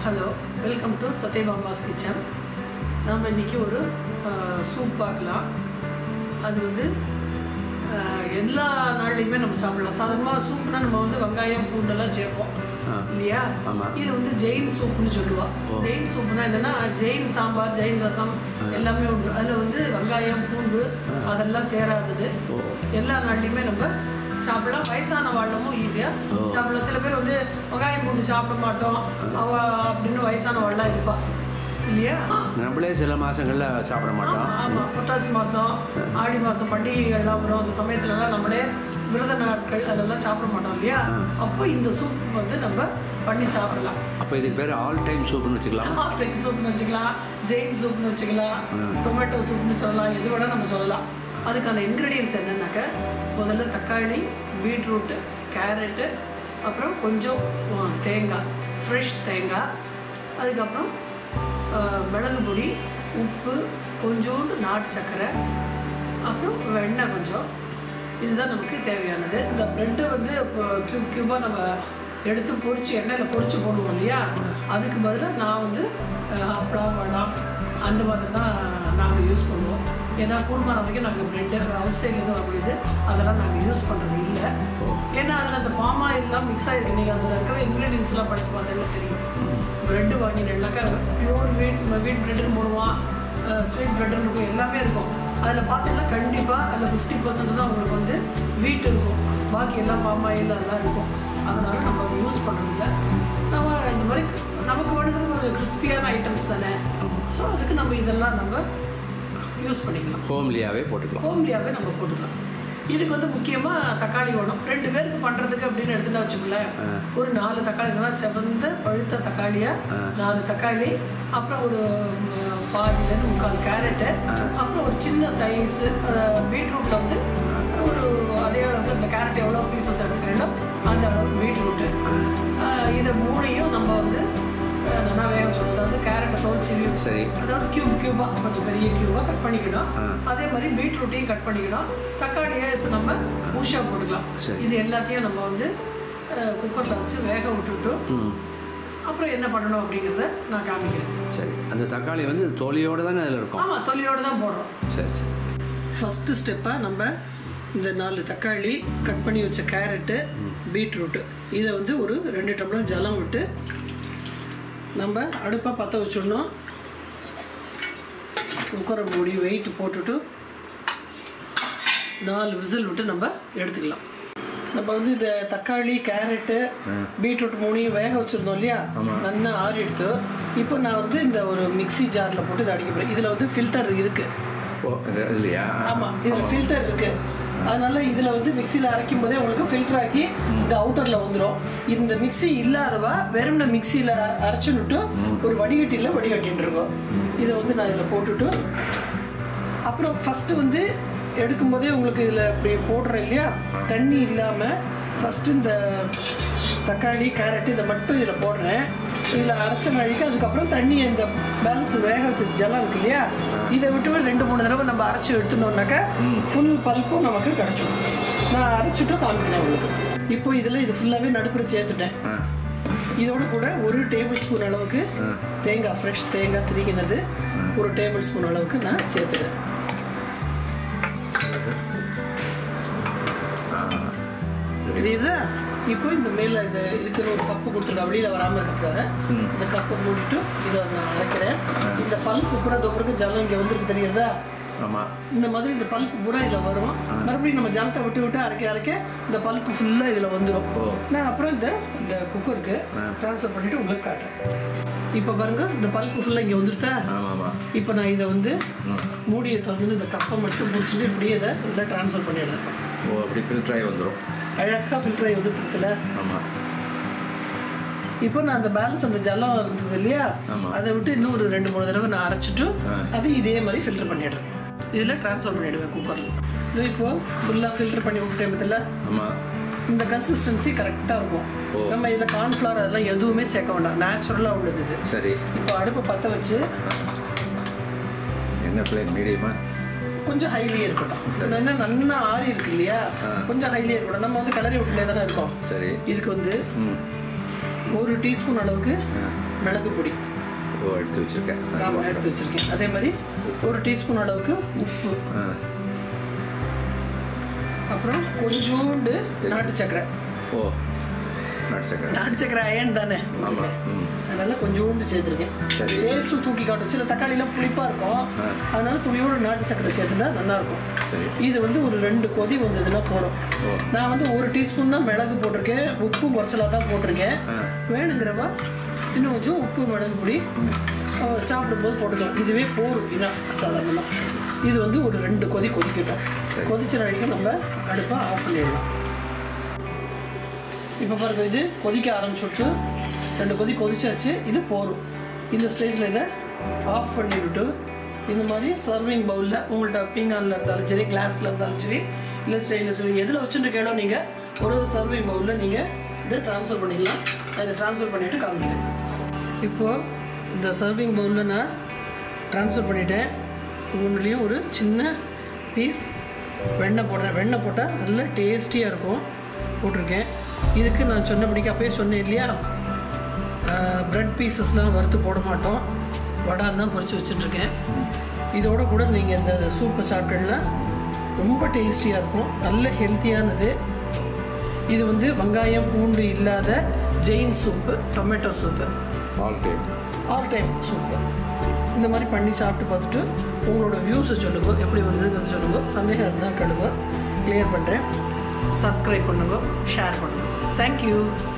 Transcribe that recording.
Hello welcome to Sathyabama's kitchen நம்ம இன்றைக்கி ஒரு சூப் பார்க்கலாம் அது வந்து அஹ், எல்லா நாள்லையுமே நம்ம சாப்பிடலாம் சாதாரணமாக சூப்னா நம்ம வந்து வெங்காயம் பூண்டெல்லாம் சேர்ப்போம் ஆ. இல்லையா ஆமா. இது வந்து ஜெயின் சூப்னு சொல்லுவா ஜெயின் சூப்னா என்னன்னா ஜெயின் சாம்பார் ஜெயின் ரசம் எல்லாமே உண்டு அதில் வந்து வெங்காயம் பூண்டு அதெல்லாம் சேராதது ஓ எல்லா நாள்லையுமே நம்ம சாப்பிடலாம் வயசான வாழ்லமும் ஈஸியாக சாப்பிடலாம் சில பேர் வந்து வெங்காயம் பூண்டு சாப்பிட மாட்டோம் அவ அப்படின்னு வயசான வாழலாம் இருப்பா இல்லையா நம்மளே சில மாசங்கள்ல சாப்பிட மாட்டோம் ஆமாம் புரட்டாசி மாதம் ஆடி மாதம் பண்டிகைகள்லாம் வரும் அந்த சமயத்துலலாம் நம்மளே விரத நாட்கள் அதெல்லாம் சாப்பிட மாட்டோம் இல்லையா அப்போ இந்த சூப் வந்து நம்ம பண்ணி சாப்பிடலாம் அப்போ இதுக்கு பேர் ஆல் டைம் சூப்னு வச்சுக்கலாம் டென் சூப்னு வச்சுக்கலாம் ஜெயின் சூப்னு வச்சுக்கலாம் டொமேட்டோ சூப்னு சொல்லலாம் எது வேணால் நம்ம சொல்லலாம் அதுக்கான இன்க்ரீடியன்ஸ் என்னன்னாக்க முதல்ல தக்காளி பீட்ரூட்டு கேரட்டு அப்புறம் கொஞ்சம் ஆ, தேங்காய் ஃப்ரெஷ் தேங்காய் அதுக்கப்புறம் ஆ, மிளகு பொடி உப்பு கொஞ்சோண்டு நாட்டு சர்க்கரை அப்புறம் வெண்ணெய் கொஞ்சம் இதுதான் நமக்கு தேவையானது இந்த ப்ரெட்டை வந்து இப்போ க்யூப் க்யூபாக நம்ம எடுத்து பொரிச்சு எண்ணெயில் பொரிச்சு போடுவோம் இல்லையா அதுக்கு பதிலாக நான் வந்து அஹ், அப்பளம் வடம் அந்த மாதிரி தான் நாங்கள் யூஸ் பண்ணுவோம் ஏன்னா கூடுமான வரைக்கும் நாங்கள் ப்ரெட்டு அவுட் சைட்லேருந்து வரக்கூடியது அதெல்லாம் நாங்கள் யூஸ் பண்ணுறது இல்லை ஏன்னா அதில் அந்த பாமா எல்லாம் மிக்ஸ் ஆகிருக்கு நீங்கள் அதில் இருக்கிற இன்க்ரீடியன்ஸ்லாம் படித்து பார்த்தீங்கன்னா தெரியும் ப்ரெட்டு வாங்கினேன்னாக்கா பியூர் வீட் வீட் ப்ரெட்டுன்னு போடுவான் ஸ்வீட் ப்ரெட் இருக்கும் எல்லாமே இருக்கும் அதில் பார்த்தீங்கன்னா கண்டிப்பாக அதில் ஃபிஃப்டி பர்சன்ட் தான் உங்களுக்கு வந்து வீட் இருக்கும் பாக்கி எல்லாம் பாமாயில் அதெல்லாம் இருக்கும் அதனால் நம்ம அதை யூஸ் பண்ணுறதில்ல நம்ம இந்த மாதிரி நமக்கு வேணுங்கிறது ஒரு கிறிஸ்பியான ஐட்டம்ஸ் தானே ஸோ அதுக்கு நம்ம இதெல்லாம் நம்ம யூஸ் பண்ணிக்கலாம் ஹோம்லியாவே போட்டுக்கலாம் ஹோம்லியாகவே நம்ம போட்டுக்கலாம் இதுக்கு வந்து முக்கியமாக தக்காளி வேணும் ரெண்டு பேருக்கு பண்ணுறதுக்கு அப்படின்னு எடுத்துட்டா வச்சுக்கோங்களேன் ஒரு நாலு தக்காளி நல்லா செவந்த பழுத்த தக்காளியாக நாலு தக்காளி அப்புறம் ஒரு ம், பாதியிலேருந்து முக்கால் கேரட்டு அப்புறம் ஒரு சின்ன சைஸு பீட்ரூட்டில் வந்து ஒரு அதே அளவுக்கு இந்த கேரட் எவ்வளோ பீசஸ் எடுக்கிறேனோ அந்த அளவுக்கு பீட்ரூட்டு இதை மூணையும் நம்ம வந்து அஹ், நல்லா வேக வச்சுக்கணும் அதாவது கேரட்டை தோல்ச்சி சரி அதாவது கியூப் கியூபாக கொஞ்சம் பெரிய கியூபாக கட் பண்ணிக்கணும் அதே மாதிரி பீட்ரூட்டையும் கட் பண்ணிக்கணும் தக்காளியை நம்ம ஊஷா போட்டுக்கலாம் சரி. இது எல்லாத்தையும் நம்ம வந்து குக்கரில் வச்சு வேக விட்டுட்டு ம் அப்புறம் என்ன பண்ணணும் அப்படிங்கிறத நான் காமிக்கிறேன் சரி அந்த தக்காளி வந்து தொலியோடு தானே அதில் இருக்கும் ஆமாம் தொலியோடு தான் போடுறோம் சரி சரி ஃபஸ்ட்டு ஸ்டெப்பாக நம்ம இந்த நாலு தக்காளி கட் பண்ணி வச்ச கேரட்டு பீட்ரூட்டு இதை வந்து ஒரு ரெண்டு டம்ளர் ஜலம் விட்டு நம்ம அடுப்பை பற்ற வச்சிடணும் குக்கரை மூடி வெயிட் போட்டுட்டு நாலு விசில் விட்டு நம்ம எடுத்துக்கலாம் நம்ம வந்து இந்த தக்காளி கேரட்டு பீட்ரூட் மூணையும் வேக வச்சுருந்தோம் இல்லையா நல்லா ஆறி எடுத்து இப்போ நான் வந்து இந்த ஒரு மிக்ஸி ஜாரில் போட்டு இதை அடிக்க போகிறேன் இதில் வந்து ஃபில்டர் இருக்குது ஓ இது- இல்லையா ஆமாம் இதில் ஃபில்டர் இருக்கு அதனால இதில் வந்து மிக்சியில் அரைக்கும் போதே உங்களுக்கு ஃபில்டர் ஆக்கி இந்த அவுட்டரில் வந்துடும் இந்த மிக்ஸி இல்லாதவா வெறும்ன மிக்சியில் அரைச்சுன்னுட்டு ஒரு வடிகட்டியில் வடிகட்டின்னு இருக்கோம் இதை வந்து நான் இதில் போட்டுட்டு அப்புறம் ஃபஸ்ட்டு வந்து எடுக்கும்போதே உங்களுக்கு இதில் இப்படி போடுறேன் இல்லையா தண்ணி இல்லாமல் ஃபஸ்ட்டு இந்த தக்காளி கேரட் இதை மட்டும் இதில் போடுறேன் இதில் அரைச்ச நழிக்கு அதுக்கப்புறம் தண்ணி இந்த பேலன்ஸ் வேக வச்ச ஜலம் இருக்கு இல்லையா இதை விட்டு ரெண்டு மூணு தடவை நம்ம அரைச்சி எடுத்துனோம்னாக்கா ஃபுல் பல்ப்பும் நமக்கு கிடச்சிடும் நான் அரைச்சிட்டும் காமிக்கிறேன் உங்களுக்கு இப்போ இதில் இது ஃபுல்லாகவே நடுப்புற சேர்த்துட்டேன் ஆ இதோட கூட ஒரு டேபிள் ஸ்பூன் அளவுக்கு தேங்காய் ஃப்ரெஷ் தேங்காய் திரிக்கினது ஒரு டேபிள் ஸ்பூன் அளவுக்கு நான் சேர்த்துக்கிறேன் தெரியுதா இப்போ இந்த மேல இது இதுக்கு ஒரு கப்பு கொடுத்துருக்கேன் வெளியில வராம இருக்கிறதுக்காக இந்த கப்பை மூடிட்டு இதை நான் அரைக்கிறேன் இந்த பல்ப்பு பூரா தொப்புறக்கு ஜலம் இங்க வந்துருக்கு தெரியுதா ஆமாம் இந்த மாதிரி இந்த பல்ப்பு பூரா இதில் வரும் மறுபடியும் நம்ம ஜலத்தை விட்டு விட்டு அரைக்க அரைக்க இந்த பல்ப்பு ஃபுல்லாக இதில் வந்துடும் நான் அப்புறம் இந்த இந்த குக்கருக்கு ட்ரான்ஸ்ஃபர் பண்ணிட்டு உங்களுக்கு காட்டுறேன் இப்போ பாருங்க இந்த பல்ப்பு ஃபுல்லாக இங்கே வந்துருத்தா ஆமாம் ஆமாம் இப்போ நான் இதை வந்து மூடியை திறந்து இந்த கப்பை மட்டும் பிடிச்சிட்டு இப்படியே இதை உள்ள ட்ரான்ஸ்ஃபர் பண்ணிடுறேன் ஓ அப்படி ஃபில்டர் ஆகி வந்துடும் அழகாக ஃபில்டர் ஆகி வந்துருக்குல ஆமாம் இப்போ நான் அந்த பேலன்ஸ் அந்த ஜலம் இருந்தது இல்லையா ஆமா. அதை விட்டு இன்னும் ஒரு ரெண்டு மூணு தடவை நான் அரைச்சிட்டு அது இதே மாதிரி ஃபில்டர் பண்ணிடுறேன் இதில் ட்ரான்ஸ்ஃபர் பண்ணிடுவேன் குக்கரில் இது இப்போ ஃபுல்லாக ஃபில்டர் பண்ணி விட்டுட்டேன் பத்தில ஆமாம் இந்த கன்சிஸ்டன்சி கரெக்டாக இருக்கும் நம்ம இதில் கார்ன்ஃப்ளவர் அதெல்லாம் எதுவுமே சேர்க்க வேண்டாம் நேச்சுரலாக உள்ளது இது சரி இப்போ அடுப்பை பற்ற வச்சு என்ன ஃப்ளேம் மீடியமாக கொஞ்சம் ஹைலியே இருக்கட்டும் என்ன நல்லா ஆறி இருக்கு இல்லையா கொஞ்சம் ஹைலியே இருக்கட்டும் நம்ம வந்து கிளறி விட்டுலே தானே இருக்கோம் சரி இதுக்கு வந்து ம் ஒரு டீஸ்பூன் அளவுக்கு மிளகு பொடி ஓ எடுத்து வச்சுருக்கேன் நான் எடுத்து வச்சுருக்கேன் அதே மாதிரி ஒரு டீஸ்பூன் அளவுக்கு உப்பு ஆ அப்புறம் கொஞ்சோண்டு நாட்டு சக்கரை ஓ நாட்டு சக்கரை நாட்டு சக்கரை அயன் தானே ஆமாம் ம் அதனால கொஞ்சோண்டு சேர்த்துருக்கேன் சரி. டேஸ்ட்டும் தூக்கி காட்டும் சில தக்காளிலாம் புளிப்பாக இருக்கும் ஆ. அதனால துளியோட நாட்டு சக்கரை சேர்த்துட்டா நல்லா இருக்கும் சரி இது வந்து ஒரு ரெண்டு கொதி வந்ததுன்னா போடும் ஓ. நான் வந்து ஒரு டீஸ்பூன் தான் மிளகு போட்டிருக்கேன் உப்பு குறைச்சலாக தான் போட்டிருக்கேன் ஆ. வேணுங்கிறவா இன்னும் கொஞ்சம் உப்பு மிளகு பொடி அஹ், சாப்பிடும்போது போட்டுக்கலாம் இதுவே போரும் இனஃப் சாதாரணமாக இது வந்து ஒரு ரெண்டு கொதி கொதிக்கட்டும் சரி. கொதிச்ச வரைக்கும் நம்ம அடுப்பை ஆஃப் பண்ணிடலாம் இப்போ பாருங்க இது கொதிக்க ஆரம்பிச்சுட்டு ரெண்டு கொதி கொதிச்சாச்சு இது போரும் இந்த ஸ்டேஜில் இதை ஆஃப் பண்ணிவிட்டு இந்த மாதிரி சர்விங் பவுலில் உங்கள்கிட்ட பீங்கானில் இருந்தாலும் சரி கிளாஸில் இருந்தாலும் சரி இல்லை ஸ்டெயின்லெஸ் ஸ்டீல் எதில் வச்சுருக்கேனோ நீங்கள் ஒரு சர்விங் பவுலில் நீங்கள் இதை ட்ரான்ஸ்ஃபர் பண்ணிக்கலாம் நான் இதை ட்ரான்ஸ்ஃபர் பண்ணிவிட்டு காமிக்கிறேன் இப்போது இந்த சர்விங் பவுலில் நான் ட்ரான்ஸ்ஃபர் பண்ணிட்டேன் ஒன்றுலேயும் ஒரு சின்ன பீஸ் வெண்ணெய் போடுறேன் வெண்ணெய் போட்டால் நல்ல டேஸ்டியாக இருக்கும் போட்டிருக்கேன் இதுக்கு நான் சொன்னபடிக்கு அப்பயே சொன்னேன் இல்லையா ப்ரெட் பீசஸ்லாம் வறுத்து போட மாட்டோம் வடை தான் பொரிச்சு வச்சுட்ருக்கேன் இதோட கூட நீங்கள் இந்த சூப்பை சாப்பிட்டீங்கன்னா ரொம்ப டேஸ்டியாக இருக்கும் நல்ல ஹெல்த்தியானது இது வந்து வெங்காயம் பூண்டு இல்லாத Jain soup tomato soup all time all time soup இந்த மாதிரி பண்ணி சாப்பிட்டு பார்த்துட்டு உங்களோட வியூஸை சொல்லுங்க எப்படி வந்ததுன்னு சொல்லுங்க சந்தேகம் இருந்தால் கேளுங்க கிளியர் பண்ணுறேன் சப்ஸ்கிரைப் பண்ணுங்க ஷேர் பண்ணுங்க தேங்க்யூ